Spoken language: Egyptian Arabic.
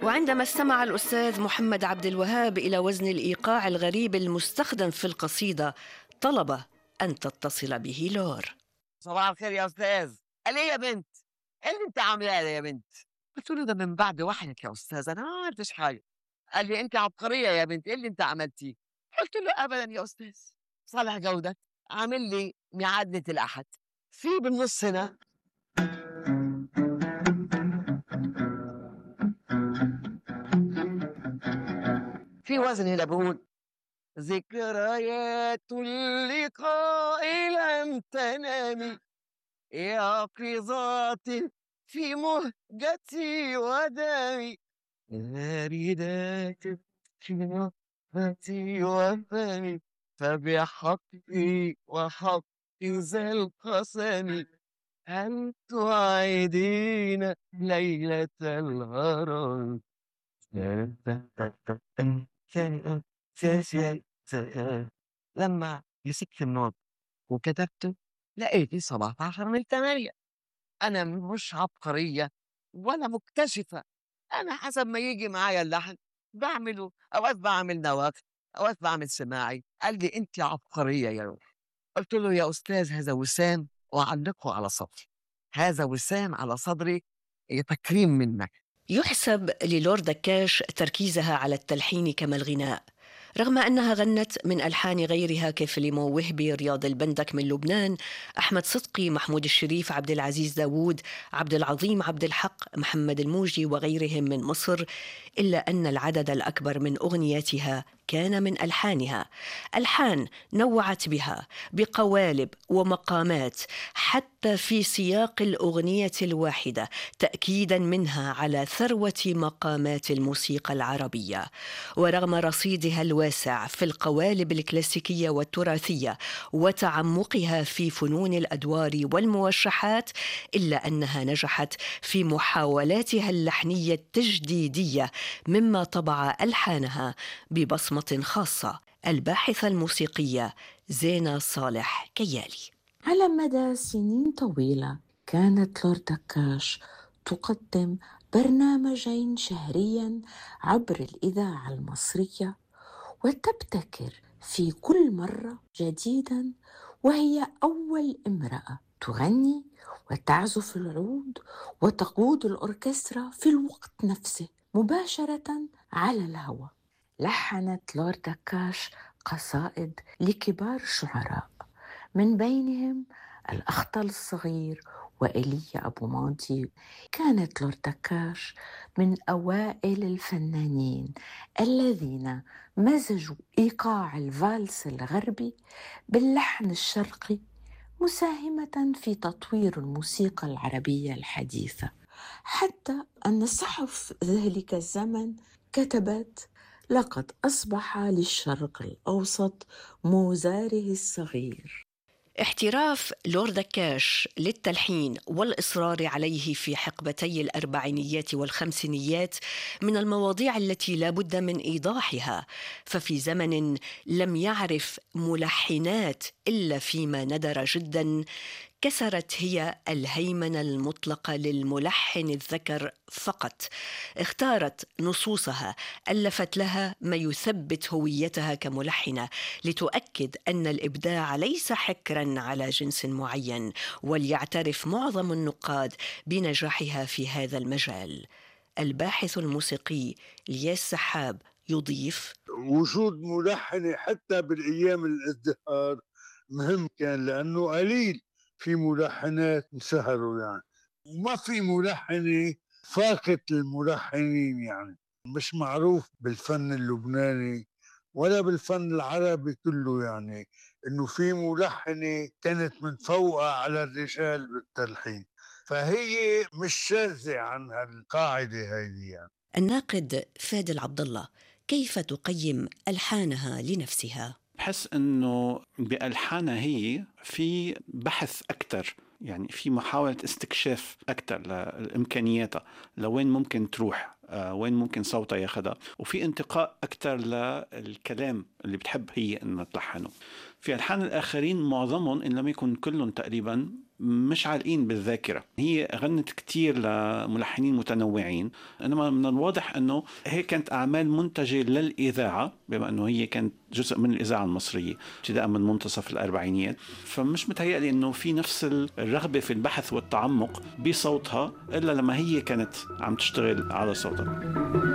وعندما استمع الأستاذ محمد عبد الوهاب إلى وزن الإيقاع الغريب المستخدم في القصيدة طلب أن تتصل به لور صباح الخير يا استاذ قال ايه يا بنت ايه اللي انت عاملاه ده يا بنت قلت له ده من بعد وحيك يا استاذ انا ما عملتش حاجه قال لي انت عبقريه يا بنت ايه اللي انت عملتيه قلت له ابدا يا استاذ صالح جوده عامل لي ميعاد الاحد في بالنص هنا في وزن هنا بقول ذكريات اللقاء لم تنامي يقظات في مهجتي ودمي باردات في نفسي وفمي فبحقي وحق ذا القسم هل توعدين ليلة الغرام لما مسكت النوت وكتبته لقيتي 17 من 8 أنا مش عبقرية ولا مكتشفة أنا حسب ما يجي معايا اللحن بعمله أوقات بعمل نواة أوقات بعمل سماعي قال لي أنت عبقرية يا روح قلت له يا أستاذ هذا وسام وأعلقه على صدري هذا وسام على صدري تكريم منك يحسب للورد دكاش تركيزها على التلحين كما الغناء رغم أنها غنت من ألحان غيرها كفليمو وهبي رياض البندك من لبنان أحمد صدقي محمود الشريف عبد العزيز داوود عبد العظيم عبد الحق محمد الموجي وغيرهم من مصر إلا أن العدد الأكبر من أغنياتها كان من ألحانها ألحان نوعت بها بقوالب ومقامات حتى في سياق الأغنية الواحدة تأكيدا منها على ثروة مقامات الموسيقى العربية ورغم رصيدها الواسع في القوالب الكلاسيكية والتراثية وتعمقها في فنون الأدوار والموشحات إلا أنها نجحت في محاولاتها اللحنية التجديدية مما طبع ألحانها ببصمة خاصة الباحثة الموسيقية زينة صالح كيالي على مدى سنين طويلة كانت لورد دكاش تقدم برنامجين شهريا عبر الإذاعة المصرية وتبتكر في كل مرة جديدا وهي أول امرأة تغني وتعزف العود وتقود الأوركسترا في الوقت نفسه مباشرة على الهواء لحنت لورد دكاش قصائد لكبار الشعراء من بينهم الأخطل الصغير وإيليا أبو ماضي كانت لورد دكاش من أوائل الفنانين الذين مزجوا إيقاع الفالس الغربي باللحن الشرقي مساهمة في تطوير الموسيقى العربية الحديثة حتى أن صحف ذلك الزمن كتبت لقد أصبح للشرق الأوسط موزاره الصغير احتراف لورد كاش للتلحين والإصرار عليه في حقبتي الأربعينيات والخمسينيات من المواضيع التي لا بد من إيضاحها ففي زمن لم يعرف ملحنات إلا فيما ندر جدا كسرت هي الهيمنه المطلقه للملحن الذكر فقط اختارت نصوصها الفت لها ما يثبت هويتها كملحنه لتؤكد ان الابداع ليس حكرا على جنس معين وليعترف معظم النقاد بنجاحها في هذا المجال الباحث الموسيقي لياس سحاب يضيف وجود ملحنة حتى بالأيام الازدهار مهم كان لأنه قليل في ملحنات انسهروا يعني وما في ملحنة فاقت الملحنين يعني مش معروف بالفن اللبناني ولا بالفن العربي كله يعني انه في ملحنة كانت متفوقة على الرجال بالتلحين فهي مش شاذة عن هالقاعدة هذه يعني الناقد فادل عبد الله كيف تقيم ألحانها لنفسها؟ بحس انه بالحانها هي في بحث اكثر يعني في محاولة استكشاف أكثر لإمكانياتها لوين ممكن تروح آه وين ممكن صوتها ياخدها وفي انتقاء أكثر للكلام اللي بتحب هي إنها تلحنه في ألحان الآخرين معظمهم إن لم يكن كلهم تقريبا مش عالقين بالذاكرة هي غنت كتير لملحنين متنوعين إنما من الواضح أنه هي كانت أعمال منتجة للإذاعة بما أنه هي كانت جزء من الإذاعة المصرية ابتداء من منتصف الأربعينيات فمش متهيألي أنه في نفس الرغبة في البحث والتعمق بصوتها إلا لما هي كانت عم تشتغل على صوتها